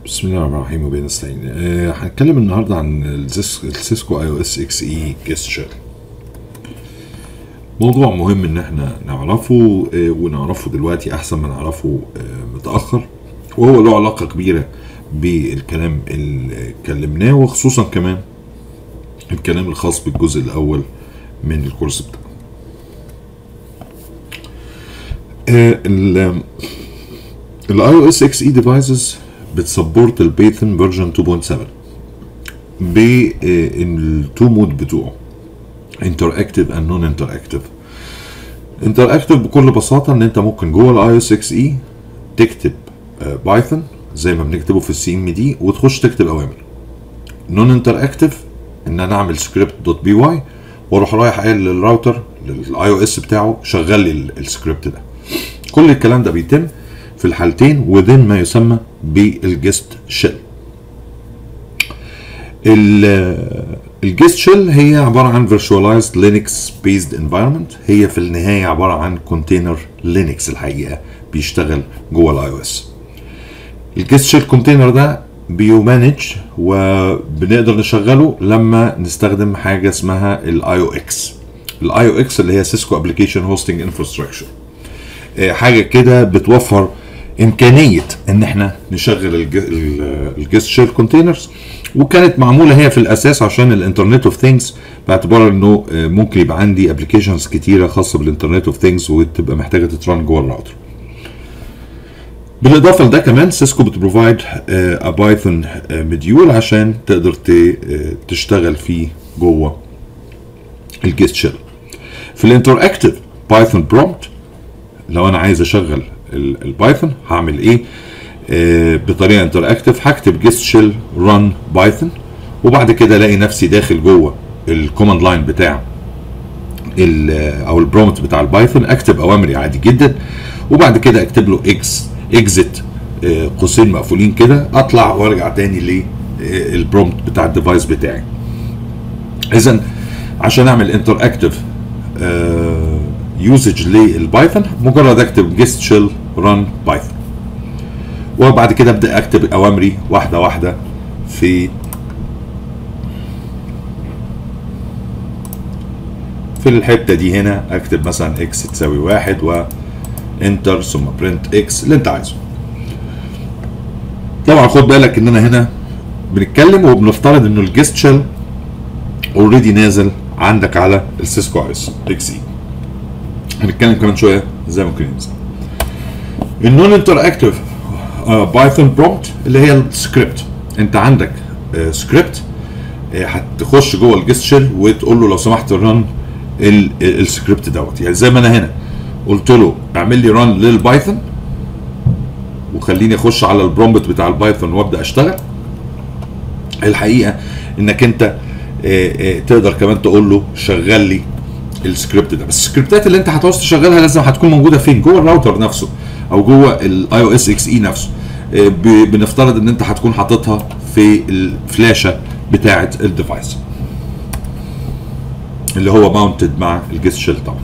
بسم الله الرحمن الرحيم وبين نستعين آه، هنتكلم النهارده عن السيس- السيسكو اي او اس اكس اي جيست شيل موضوع مهم ان احنا نعرفه آه، ونعرفه دلوقتي احسن ما نعرفه آه، متاخر وهو له علاقه كبيره بالكلام اللي اتكلمناه وخصوصا كمان الكلام الخاص بالجزء الاول من الكورس بتاعنا الاي او اس اكس اي ديفايسز بتسبورت البيثن فيرجن 2.7 بالتو مود بتوعه انتراكتيف اند نون انتراكتيف انتراكتيف بكل بساطه ان انت ممكن جوه الاي اس اكس اي تكتب بايثون زي ما بنكتبه في السي ام دي وتخش تكتب اوامر نون انتراكتيف ان انا اعمل سكريبت دوت بي واي واروح رايح قايل للراوتر للاي او اس بتاعه شغل لي ال- السكريبت ده كل الكلام ده بيتم في الحالتين within ما يسمى بالجست شيل الجست شيل هي عباره عن virtualized linux based environment هي في النهايه عباره عن كونتينر لينكس الحقيقه بيشتغل جوه الاي او اس الجست شيل كونتينر ده بيمانج وبنقدر نشغله لما نستخدم حاجه اسمها الاي او اكس الاي او اكس اللي هي سيسكو ابلكيشن هوستنج انفراستراكشر حاجه كده بتوفر امكانيه ان احنا نشغل الجست شيل كونتينرز وكانت معموله هي في الاساس عشان الانترنت اوف ثينجز باعتبار انه آه، ممكن يبقى عندي ابلكيشنز كتيره خاصه بالانترنت اوف ثينجز وتبقى محتاجه تتران جوه الراوتر بالاضافه لده كمان سيسكو بتبروفايد ا بايثون مديول عشان تقدر ت- آه، تشتغل فيه جوه الجست شيل في الانتراكتيف بايثون برومبت لو انا عايز اشغل ال- البايثون هعمل ايه آه بطريقه انتراكتيف هكتب جيست شيل ران بايثون وبعد كده الاقي نفسي داخل جوه الكوماند لاين بتاع ال- او البرومت بتاع البايثون اكتب اوامري عادي جدا وبعد كده اكتب له اكس اكزit قوسين مقفولين كده اطلع وارجع تاني للبرومت بتاع الديفايس بتاعي اذا عشان اعمل انتراكتيف يوزج للبايثون مجرد اكتب جيست شيل ران بايثون وبعد كده ابدا اكتب اوامري واحده واحده في في الحته دي هنا اكتب مثلا اكس تساوي واحد وانتر ثم برنت اكس اللي انت عايزه طبعا خد بالك ان انا هنا بنتكلم وبنفترض انه الجيست شيل اوريدي نازل عندك على السيسكو اس اكس اي هنتكلم كمان شويه ازاي ممكن ينزل النون انتراكتيف بايثون برومبت اللي هي السكريبت انت عندك سكريبت هتخش جوه الجيست شيل وتقول له لو سمحت ران السكريبت دوت يعني زي ما انا هنا قلت له اعمل لي ران للبايثون وخليني اخش على البرومبت بتاع البايثون وابدا اشتغل الحقيقه انك انت آه، آه، تقدر كمان تقول له شغل لي السكريبت ده بس السكريبتات اللي انت هتعوز تشغلها لازم هتكون موجوده فين جوه الراوتر نفسه او جوه الاي او اس اكس اي نفسه آه، ب- بنفترض ان انت هتكون حاططها في الفلاشه بتاعه الديفايس اللي هو ماونتد مع الجيست شيل طبعا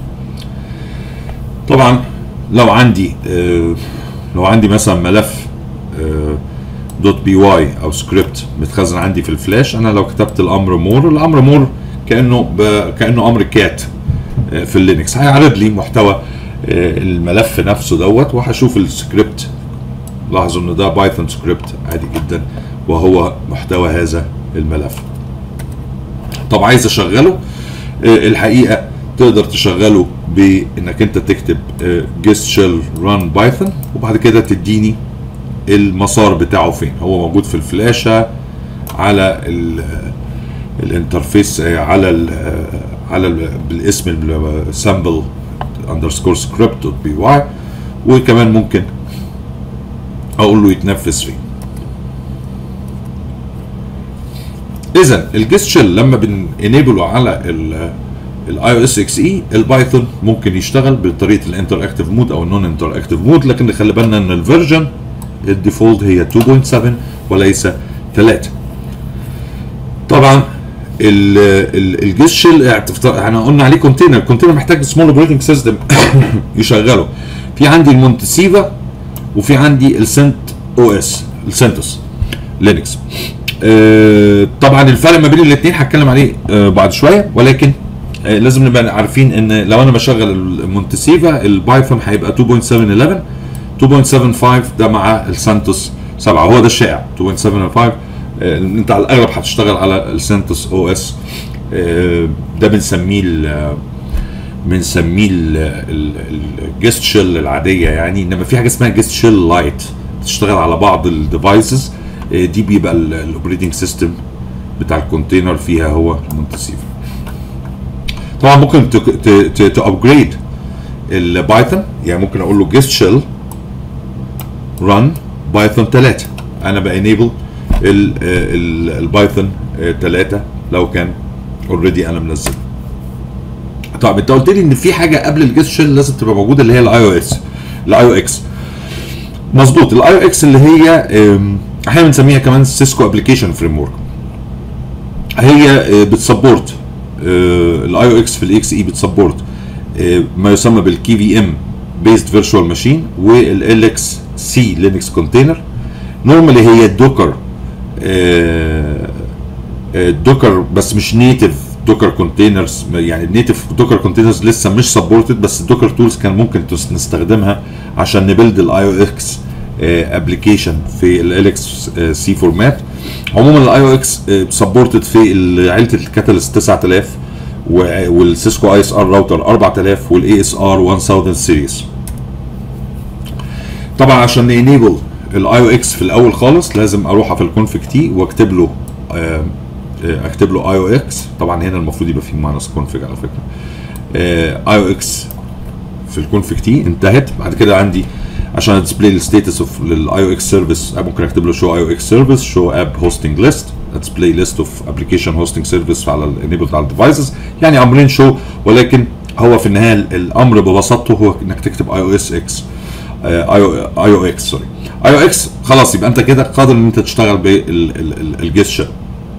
طبعا لو عندي آه، لو عندي مثلا ملف دوت بي واي او سكريبت متخزن عندي في الفلاش انا لو كتبت الامر مور الامر مور كانه ب... كانه امر كات آه، في اللينكس هيعرض لي محتوى آه، الملف نفسه دوت وهشوف السكريبت لاحظوا ان ده بايثون سكريبت عادي جدا وهو محتوى هذا الملف طب عايز اشغله آه، الحقيقه تقدر تشغله بانك انت تكتب جيست شيل ران بايثون وبعد كده تديني المسار بتاعه فين هو موجود في الفلاشه على ال الانترفيس آه، على ال على ال بالاسم سامبل اندرسكور سكريبت دوت بي واي وكمان ممكن اقول له يتنفذ فين اذا الجيست شيل لما بنينيبله على الاي او اس اكس اي البايثون ممكن يشتغل بطريقه الانتراكتيف مود او النون انتراكتيف مود لكن نخلي بالنا ان الفيرجن الديفولت هي 2.7 وليس 3 طبعا الجيست شيل احنا قلنا عليه كونتينر الكونتينر محتاج سمول اوبريتنج سيستم يشغله في عندي المونتسيفا وفي عندي السنت او اس السنتوس لينكس آه، طبعا الفرق ما بين الاثنين هتكلم عليه آه، بعد شويه ولكن آه، لازم نبقى عارفين ان لو انا بشغل المونتسيفا البايثون هيبقى 2.711 2.75 ده مع السانتوس 7 هو ده الشائع 2.7.5 آه، انت على الاغلب هتشتغل على السانتوس او اس ده بنسميه ال- بنسميه الجست شيل العاديه يعني انما في حاجه اسمها جست شيل لايت بتشتغل على بعض الديفايسز دي بيبقى الاوبريتنج سيستم بتاع الكونتينر فيها هو المونتسيفا طبعا ممكن تابجريد البايثون يعني ممكن اقول له جست شيل ران بايثون 3 انا بانيبل البايثون 3 لو كان اوريدي انا منزل طب انت قلت لي ان في حاجه قبل الجست شيل لازم تبقى موجوده اللي هي الاي او اس الاي او اكس مظبوط الاي او اكس اللي هي ام، احيانا بنسميها كمان سيسكو ابلكيشن فريم ورك هي اه، بتسبورت الاي او اكس في الاكس اي بتسبورت اه، ما يسمى بالكي في ام بيزد فيرتشوال ماشين والال اكس سي لينكس كونتينر نورمالي هي الدوكر دوكر بس مش نيتف دوكر كونتينرز يعني النيتف دوكر كونتينرز لسه مش سبورتد بس الدوكر تولز كان ممكن تس- نستخدمها عشان نبلد الاي او اكس ابلكيشن في ال اكس سي فورمات عموما الاي او اكس سبورتد في ال- عيله الكاتاليست 9000 و- والسيسكو اي اس ار راوتر 4000 والاي اس ار 1000 سيريز طبعا عشان نينيبل الاي او اكس في الاول خالص لازم اروح في الكونفج تي واكتب له آه، آه، اكتب له اي او اكس طبعا هنا المفروض يبقى في ماينس كونفج على فكره اي او اكس في الكونفج تي انتهت بعد كده عندي عشان ديسبلاي الستاتس اوف للاي او اكس سيرفيس ممكن اكتب له شو اي او اكس سيرفيس شو اب هوستنج ليست ديسبلاي ليست اوف ابلكيشن هوستنج سيرفيس على الانيبل على الديفايسز يعني امرين شو ولكن هو في النهايه الامر ببساطته هو انك تكتب اي او اس اكس اي او اكس سوري اي او اكس خلاص يبقى انت كده قادر ان انت تشتغل بالجيست شيل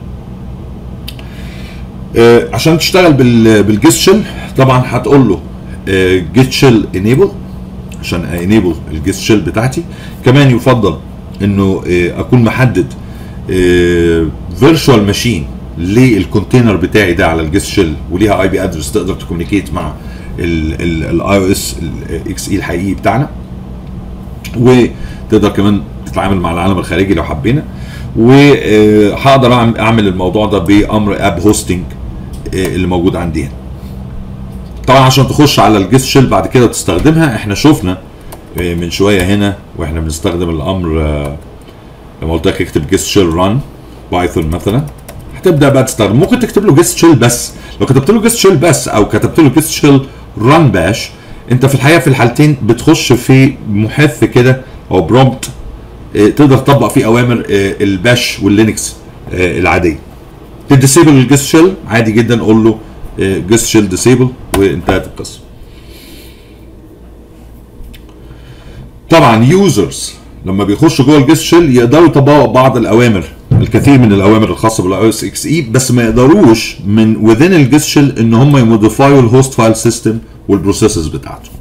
آه، عشان تشتغل بالجيست شيل طبعا هتقول له جيت شيل انيبل عشان انيبل الجيست شيل بتاعتي كمان يفضل انه آه، اكون محدد فيرتشوال ماشين للكونتينر بتاعي ده على الجيست شيل وليها اي بي ادرس تقدر تكومينيكيت مع الاي او اس الاكس اي الحقيقي بتاعنا وتقدر كمان تتعامل مع العالم الخارجي لو حبينا وهقدر اعمل الموضوع ده بامر اب هوستنج اللي موجود عندي هنا طبعا عشان تخش على الجيست شيل بعد كده تستخدمها احنا شفنا آه، من شويه هنا واحنا بنستخدم الامر آه، لما قلت لك اكتب جيست شيل ران بايثون مثلا هتبدا بقى تستخدم ممكن تكتب له جيست شيل بس لو كتبت له جيست شيل بس او كتبت له جيست شيل ران باش انت في الحقيقه في الحالتين بتخش في محث كده او برومبت تقدر تطبق فيه اوامر آه، الباش واللينكس آه، العاديه تديسيبل الجيست شيل عادي جدا قول له جيست شيل ديسيبل وانتهت القصه طبعا يوزرز لما بيخشوا جوه الجيست شيل يقدروا يطبقوا بعض الاوامر الكثير من الاوامر الخاصه بالاي اس اكس اي بس ما يقدروش من within الجيست شيل ان هم يموديفايوا الهوست فايل سيستم والبروسيسز بتاعته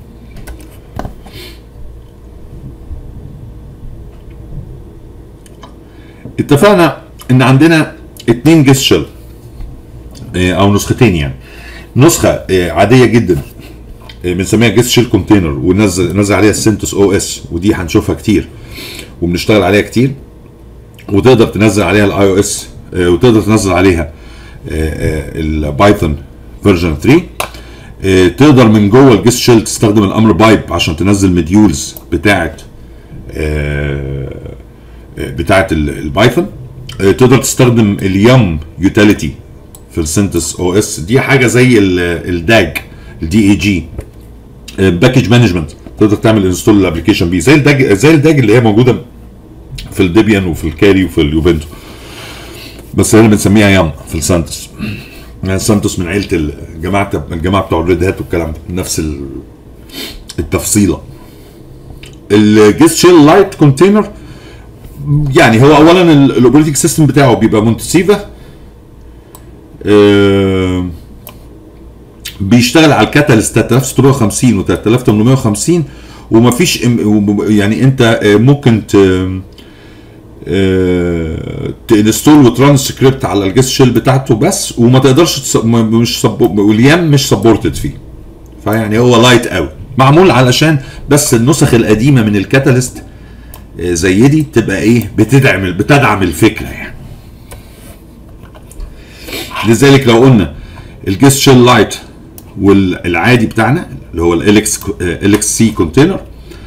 اتفقنا ان عندنا اتنين جيست شيل او نسختين يعني نسخه آه، عاديه جدا آه، بنسميها جيست شيل كونتينر وننزل ننزل عليها السنتوس او اس ودي هنشوفها كتير وبنشتغل عليها كتير وتقدر تنزل عليها الاي او اس وتقدر تنزل عليها البايثون فيرجن 3 آه، تقدر من جوه الجيست شيل تستخدم الامر بايب عشان تنزل مديولز بتاعه آه، بتاعه ال- البايثون آه، تقدر تستخدم اليم يوتيليتي في السنتس او اس دي حاجه زي ال- الداج الدي اي جي باكج مانجمنت تقدر تعمل انستول الابلكيشن بيه زي الداج زي الداج اللي هي موجوده في الديبيان وفي الكاري وفي اليوفنتو بس هنا بنسميها يم في السانتوس يعني السانتوس من عيله الجماعه الجماعه بتوع الريد هات والكلام ده نفس ال- التفصيله الجيست شيل لايت كونتينر يعني هو اولا الاوبريتنج سيستم بتاعه بيبقى مونتسيفا آه، بيشتغل على الكاتاليست 3650 و 3850 ومفيش إم- وم- يعني انت آه، ممكن ت آه، تنستول وتران سكريبت على الجيست شيل بتاعته بس وما تقدرش تس... م- مش سب... واليام مش سبورتد فيه فيعني هو لايت قوي معمول علشان بس النسخ القديمه من الكاتاليست آه، زي دي تبقى ايه بتدعم بتدعم الفكره يعني لذلك لو قلنا الجيست شيل لايت والعادي بتاعنا اللي هو الالكس الكس سي كونتينر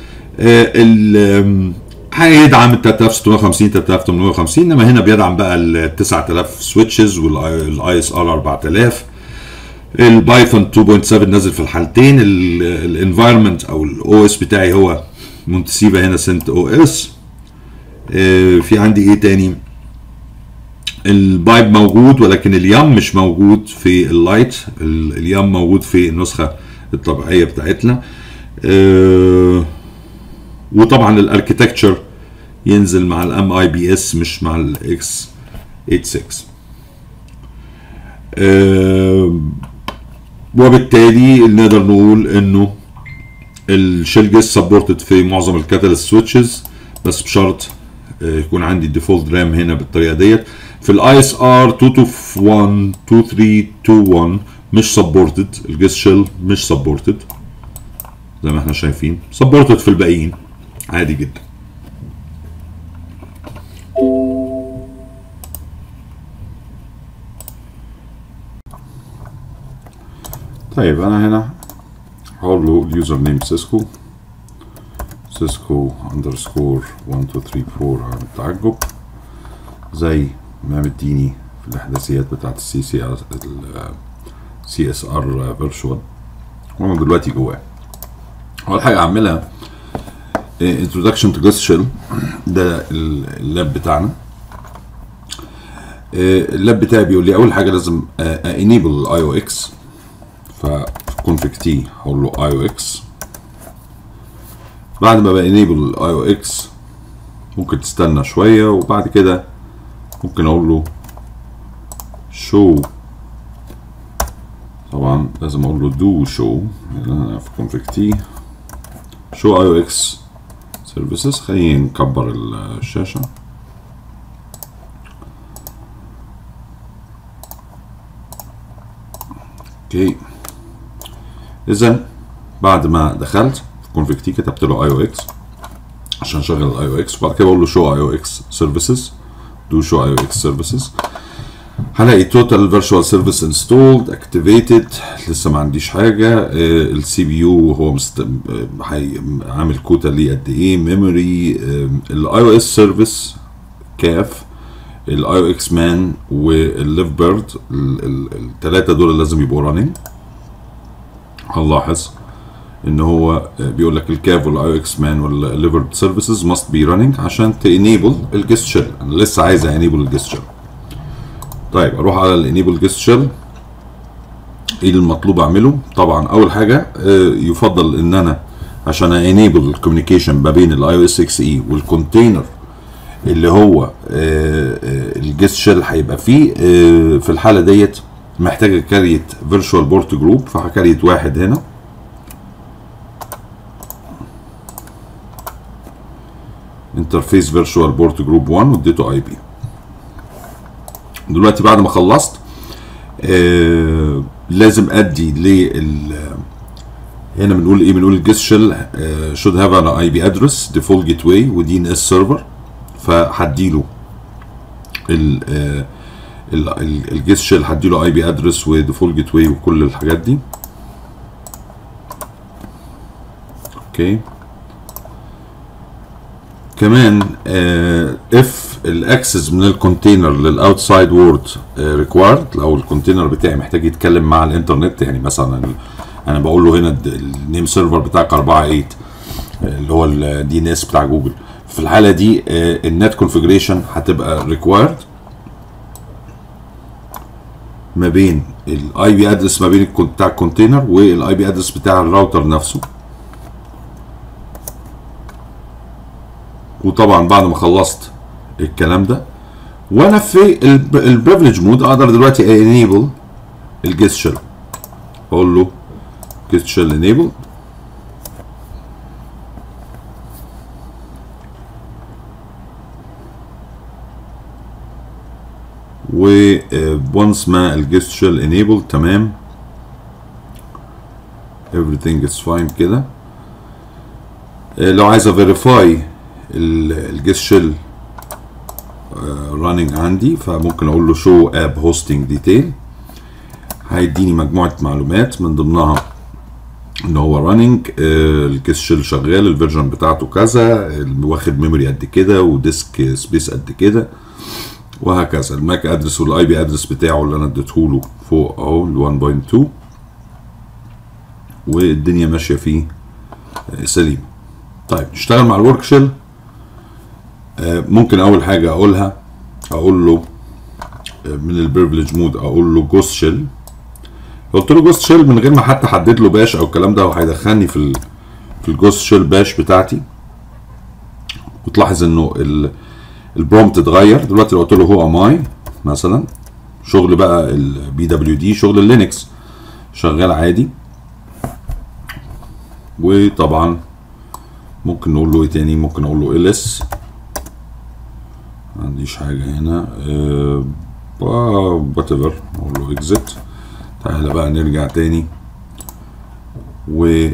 هيدعم ال 3650 3850 انما هنا بيدعم بقى ال 9000 سويتشز والاي اس ار 4000 البايثون 2.7 نازل في الحالتين الانفايرمنت او الاو اس بتاعي هو مونتسيفا هنا سنت او اس في عندي ايه تاني البايب موجود ولكن اليام مش موجود في اللايت ال- اليام موجود في النسخه الطبيعيه بتاعتنا آه، وطبعا الاركتكتشر ينزل مع الام اي بي اس مش مع الاكس 86 آه، وبالتالي نقدر نقول انه الشيل جيس سبورتد في معظم الكاتاليست سويتشز بس بشرط آه، يكون عندي الديفولت رام هنا بالطريقه ديت في الاي اس ار 221 2321 مش سبورتد الجيس شيل مش سبورتد زي ما احنا شايفين سبورتد في الباقيين عادي جدا طيب انا هنا هقول له اليوزر نيم سيسكو سيسكو اندرسكور 1234 على التعجب زي ما مديني في الاحداثيات بتاعت السي سي ار سي اس ار فيرتشوال وانا دلوقتي جواه اول حاجه اعملها انتروداكشن تو جوست شيل ده اللاب بتاعنا آه، اللاب بتاعي بيقول لي اول حاجه لازم انيبل الاي او اكس فكونفيج تي هقول له اي او اكس بعد ما بانيبل الاي او اكس ممكن تستنى شويه وبعد كده ممكن اقول له شو طبعا لازم اقول له دو شو هنا في config تي شو اي او اكس سيرفيسز خلينا نكبر الشاشه اوكي اذا بعد ما دخلت في config تي كتبت له اي او اكس عشان اشغل الاي او اكس وبعد كده بقول له شو اي او اكس سيرفيسز دو شو اي او اكس سيرفيسز هلاقي توتال فيرتشوال سيرفيس انستولد اكتيفيتد لسه ما عنديش حاجه السي بي يو هو مست... آه، هي- عامل كوتا ليه قد ايه ميموري الاي او اس سيرفيس كاف الاي او اكس مان والليف بيرد الثلاثه دول لازم يبقوا رانينج هنلاحظ ان هو آه، بيقول لك الكاف والاي او اكس مان والليفرد سيرفيسز ماست بي رانينج عشان تانيبل الجيست شيل انا لسه عايز انيبل الجيست شيل طيب اروح على الانيبل جيست شيل ايه المطلوب اعمله طبعا اول حاجه آه، يفضل ان انا عشان انيبل الكوميونيكيشن ما بين الاي او اس 6 اي والكونتينر اللي هو الجيست شيل هيبقى فيه آه، في الحاله ديت محتاج كاريت فيرتشوال بورت جروب فهكريت واحد هنا انترفيس فيرتشوال بورت جروب 1 واديته اي بي دلوقتي بعد ما خلصت آه لازم ادي لل هنا بنقول ايه بنقول الجيست شيل شود هاف ان اي بي ادرس ديفولت جيت واي ودي ان اس سيرفر فهديله ال آه، ال- ال- الجيست شيل هديله اي بي ادرس وديفولت جيت واي وكل الحاجات دي اوكي كمان اف الاكسس من الكونتينر للاوتسايد وورد ريكوايرد لو الكونتينر بتاعي محتاج يتكلم مع الانترنت يعني مثلا ال- انا بقول له هنا النيم سيرفر بتاعك 4 8 اللي هو الدي ان اس بتاع جوجل في الحاله دي النت كونفجريشن هتبقى ريكوايرد ما بين الاي بي ادرس ما بين الكون- بتاع الكونتينر والاي بي ادرس بتاع الراوتر نفسه وطبعا بعد ما خلصت الكلام ده وانا في البريفليج مود اقدر دلوقتي انيبل الجيست شيل اقول له جيست شيل انيبل و once ما الجست شيل انيبل تمام everything is fine كده لو عايز فيريفاي الجست شيل راننج عندي فممكن اقول له شو اب هوستنج ديتيل هيديني مجموعه معلومات من ضمنها ان هو راننج الجست شيل شغال الفيرجن بتاعته كذا واخد ميموري قد كده وديسك سبيس قد كده وهكذا الماك ادرس والاي بي ادرس بتاعه اللي انا اديته له فوق اهو ال 1.2 والدنيا ماشيه فيه سليمه طيب نشتغل مع الورك شيل ممكن اول حاجه اقولها اقول له من البريفليج مود اقول له جوست شيل قلت له جوست شيل من غير ما حتى احدد له باش او الكلام ده هو هيدخلني في ال في الجوست شيل باش بتاعتي وتلاحظ انه البرومت اتغير دلوقتي لو قلت له هو اماي مثلا شغل بقى البي دبليو دي شغل اللينكس شغال عادي وطبعا ممكن نقول له ايه تاني ممكن اقول له ال اس ما عنديش حاجه هنا وات ايفر اقول له اكزيت تعالى بقى نرجع تاني و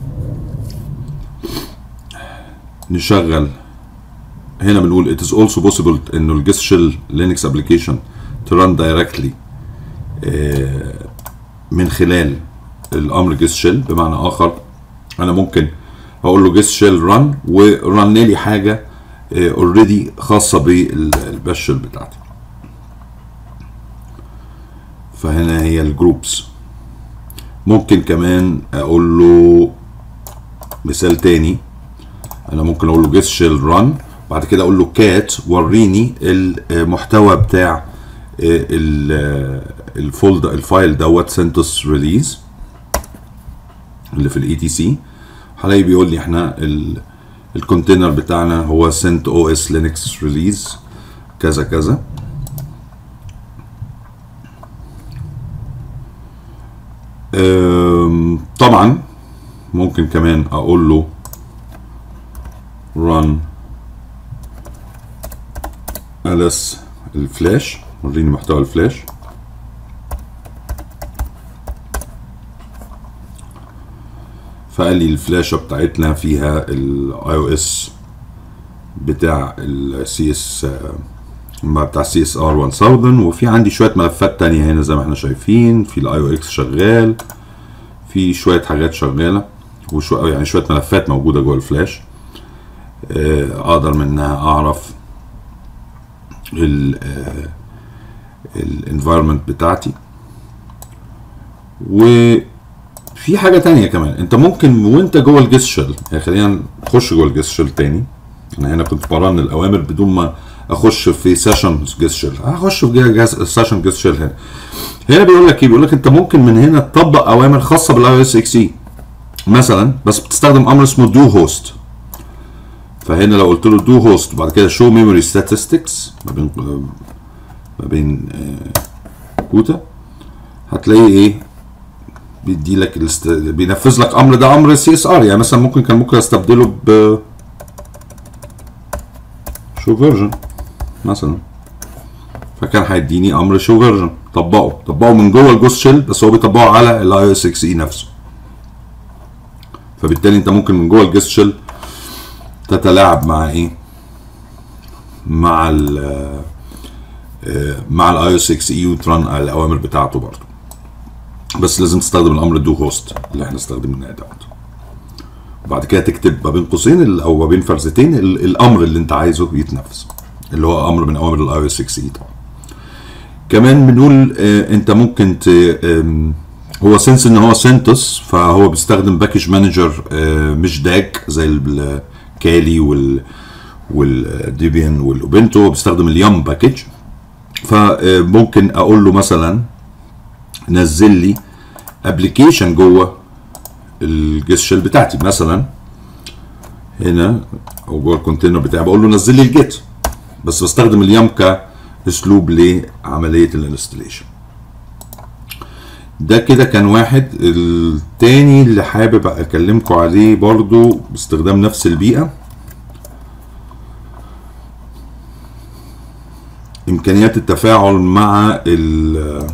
نشغل هنا بنقول it is also possible انه الجست شيل لينكس ابلكيشن تران دايركتلي من خلال الامر جست شيل بمعنى اخر انا ممكن اقول له جست شيل ران ورن لي حاجه اوريدي خاصه بالباش شيل بتاعتي فهنا هي الجروبس ممكن كمان اقول له مثال تاني انا ممكن اقول له جيست شيل ران بعد كده اقول له كات وريني المحتوى بتاع الفولد الفايل دوت سنتوس ريليز اللي في الاي تي سي هلاقي بيقول لي احنا الكونتينر بتاعنا هو سنت او اس لينكس ريليز كذا كذا طبعا ممكن كمان اقول له run ls الفلاش وريني محتوى الفلاش فقال لي الفلاشة بتاعتنا فيها الاي او اس بتاع السي اس بتاع سي اس ار 1000 وفي عندي شويه ملفات تانية هنا زي ما احنا شايفين في الاي او اكس شغال في شويه حاجات شغاله وشويه يعني شويه ملفات موجوده جوه الفلاش اقدر منها اعرف الانفايرمنت بتاعتي وفي حاجه تانية كمان انت ممكن وانت جوه الجيست شيل يعني خلينا نخش جوه الجيست شيل تاني انا هنا كنت برن الاوامر بدون ما اخش في سيشن جيست شيل هخش في سيشن جيست شيل هنا هنا بيقول لك ايه بيقول لك انت ممكن من هنا تطبق اوامر خاصه بالاي او اس اكس اي مثلا بس بتستخدم امر اسمه دو هوست فهنا لو قلت له دو هوست وبعد كده شو ميموري statistics ما بين ما بين كوتا هتلاقي ايه بيدي لك الاست... بينفذ لك امر ده امر سي اس ار يعني مثلا ممكن كان ممكن استبدله ب شو فيرجن مثلا فكان هيديني امر شو فيرجن طبقه طبقه من جوه الجوست شيل بس هو بيطبقه على الاي او اس اكس اي نفسه فبالتالي انت ممكن من جوه الجوست شيل تتلاعب مع ايه مع ال مع الاي او اس اكس اي وترن الاوامر بتاعته برضه بس لازم تستخدم الامر دو هوست اللي احنا استخدمناه دوت وبعد كده تكتب ما بين قوسين او ما بين فرزتين الامر اللي انت عايزه يتنفذ اللي هو امر من اوامر الاي او اس اكس اي طبعا كمان بنقول اه انت ممكن ت هو سنس ان هو سنتوس فهو بيستخدم باكج مانجر اه مش داك زي الكالي وال والديبيان والاوبنتو بيستخدم اليم باكج فممكن اقول له مثلا نزل لي ابلكيشن جوه الجيست شيل بتاعتي مثلا هنا او جوه الكونتينر بتاعي بقول له نزل لي الجيت بس بستخدم اليم كاسلوب لعمليه الانستليشن ده كده كان واحد التاني اللي حابب اكلمكم عليه برضو باستخدام نفس البيئه امكانيات التفاعل مع ال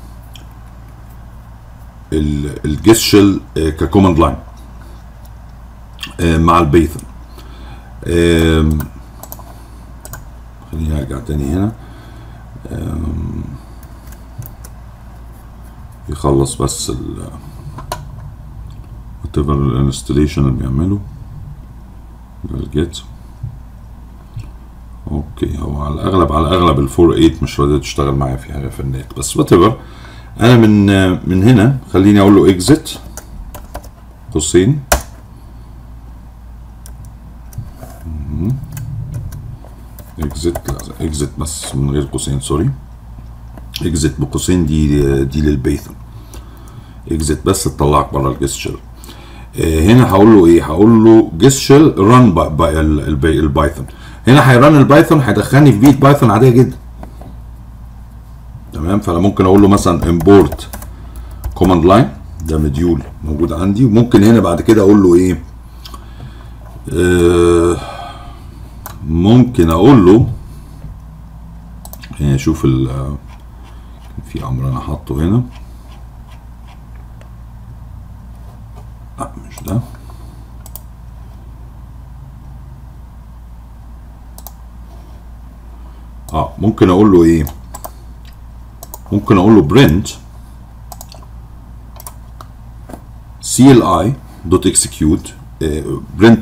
ال- الجيس شيل آه، ككوماند لاين آه، مع البيثون آم، خليني ارجع تاني هنا آم، يخلص بس ال whatever الانستليشن اللي بيعمله الجيت اوكي هو على الاغلب على الاغلب ال 4 8 مش راضيه تشتغل معايا في حاجه في النت بس وات ايفر انا من من هنا خليني اقول له اكزit قوسين اكزit لا اكزit بس من غير قوسين سوري اكزit بقوسين دي دي للبيثون اكزit بس تطلعك بره الجيس شيل آه، هنا هقول له ايه هقول له جيس شيل ران البايثون هنا هيران البايثون هيدخلني في بيت بايثون عاديه جدا تمام فانا ممكن اقول له مثلا امبورت كوماند لاين ده مديول موجود عندي وممكن هنا بعد كده اقول له ايه آه ممكن اقول له يعني اشوف ال كان في امر انا حاطه هنا لا مش ده اه ممكن اقول له ايه ممكن اقول له print cli دوت اكسكيوت برنت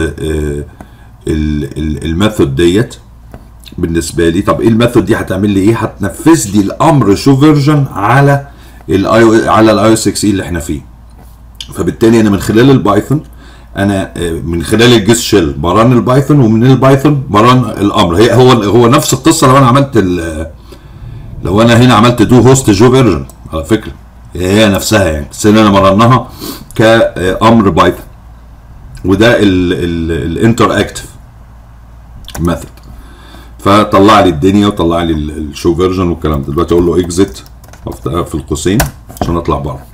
الميثود ديت بالنسبه لي طب ايه الميثود دي هتعمل لي ايه هتنفذ لي الامر شو فيرجن على الاي على الاي اس اكس اي اللي احنا فيه فبالتالي انا من خلال البايثون انا آه، من خلال الجيس شيل بران البايثون ومن البايثون بران الامر هي هو هو نفس القصه لو انا عملت ال- لو انا هنا عملت دو هوست جو فيرجن على فكره هي نفسها يعني بس إن انا مرناها كامر بايثون وده الانتر اكتف ميثود فطلع لي الدنيا وطلع لي الشو فيرجن والكلام ده دلوقتي اقول له اكزit في القوسين عشان اطلع بره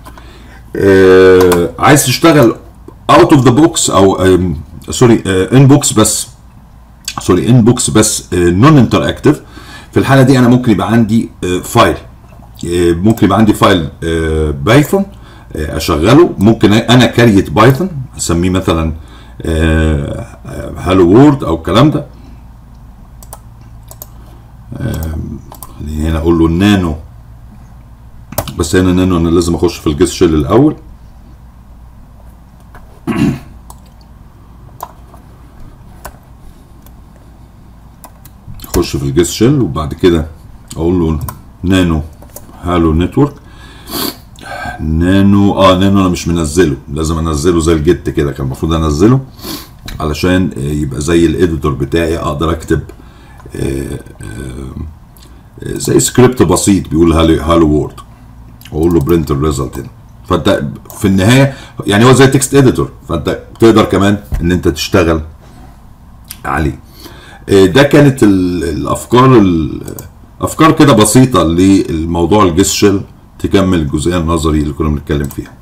آه عايز تشتغل اوت اوف ذا بوكس او سوري ان بوكس بس سوري ان بوكس بس نون انتر اكتف في الحاله دي انا ممكن يبقى عندي آه، فايل آه، ممكن يبقى عندي فايل آه، بايثون آه، اشغله ممكن انا كريت بايثون اسميه مثلا هالو وورد او الكلام ده آم، خليني هنا اقول له نانو بس هنا نانو انا لازم اخش في الجيس شيل الاول اخش في الجيس شيل وبعد كده اقول له نانو هالو نتورك نانو اه نانو انا مش منزله لازم انزله زي الجيت كده كان المفروض انزله علشان آه، يبقى زي الاديتور بتاعي اقدر اكتب آه، آه، زي سكريبت بسيط بيقول هالو هالو وورد واقول له برنت الريزلت هنا فانت في النهايه يعني هو زي تكست اديتور فانت تقدر كمان ان انت تشتغل عليه آه، ده كانت ال- الافكار ال- افكار كده بسيطه للموضوع الجيس شيل تكمل الجزئيه النظري اللي كنا بنتكلم فيها